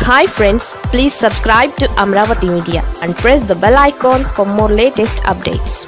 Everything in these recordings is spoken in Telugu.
hi friends please subscribe to Amaravati media and press the bell icon for more latest updates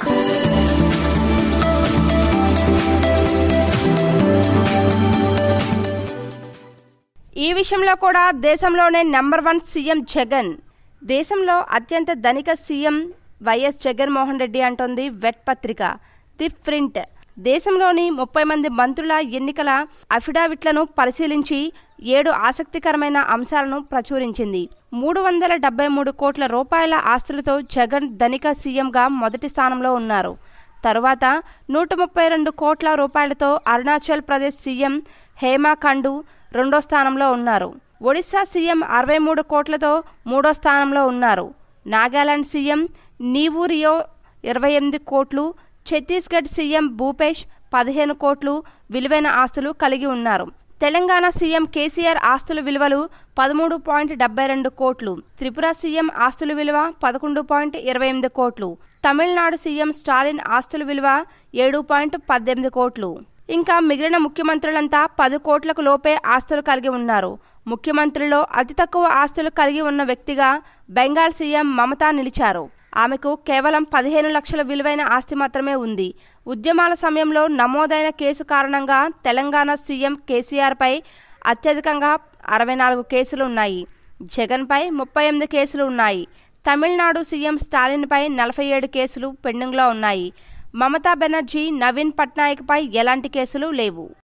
ఈ విషయంలో కూడా దేశంలోనే నెంబర్ వన్ సీఎం జగన్ దేశంలో అత్యంత ధనిక సీఎం వైఎస్ జగన్మోహన్ రెడ్డి అంటోంది వెట్ పత్రిక ది ప్రింట్ దేశంలోని ముప్పై మంది మంత్రుల ఎన్నికల అఫిడావిట్లను పరిశీలించి ఏడు ఆసక్తికరమైన అంశాలను ప్రచురించింది మూడు వందల డెబ్బై మూడు కోట్ల రూపాయల ఆస్తులతో జగన్ ధనిక సీఎంగా మొదటి స్థానంలో ఉన్నారు తరువాత నూట ముప్పై రెండు కోట్ల రూపాయలతో అరుణాచల్ ప్రదేశ్ సీఎం హేమా ఖండు రెండో స్థానంలో ఉన్నారు ఒడిశా సీఎం అరవై మూడు కోట్లతో మూడో స్థానంలో ఉన్నారు నాగాలాండ్ సీఎం నీవూరియో ఇరవై ఎనిమిది కోట్లు ఛత్తీస్గఢ్ సీఎం భూపేష్ పదిహేను కోట్లు విలువైన ఆస్తులు కలిగి ఉన్నారు తెలంగాణ సీఎం కేసీఆర్ ఆస్తుల విలువలు పదమూడు పాయింట్ డెబ్బై రెండు కోట్లు త్రిపుర సీఎం ఆస్తుల విలువ పదకొండు పాయింట్ ఇరవై ఎనిమిది కోట్లు తమిళనాడు సీఎం స్టాలిన్ ఆస్తుల విలువ ఏడు పాయింట్ పద్దెనిమిది కోట్లు ఇంకా మిగిలిన ముఖ్యమంత్రులంతా పది కోట్లకు లోపే ఆస్తులు కలిగి ఉన్నారు ముఖ్యమంత్రిలో అతి తక్కువ ఆస్తులు కలిగి ఉన్న వ్యక్తిగా బెంగాల్ సీఎం మమతా నిలిచారు ఆమెకు కేవలం పదిహేను లక్షల విలువైన ఆస్తి మాత్రమే ఉంది ఉద్యమాల సమయంలో నమోదైన కేసు కారణంగా తెలంగాణ సీఎం కేసీఆర్పై అత్యధికంగా అరవై నాలుగు కేసులు ఉన్నాయి జగన్పై ముప్పై ఎనిమిది కేసులు ఉన్నాయి తమిళనాడు సీఎం స్టాలిన్పై నలభై ఏడు కేసులు పెండింగ్లో ఉన్నాయి మమతా బెనర్జీ నవీన్ పట్నాయక్పై ఎలాంటి కేసులు లేవు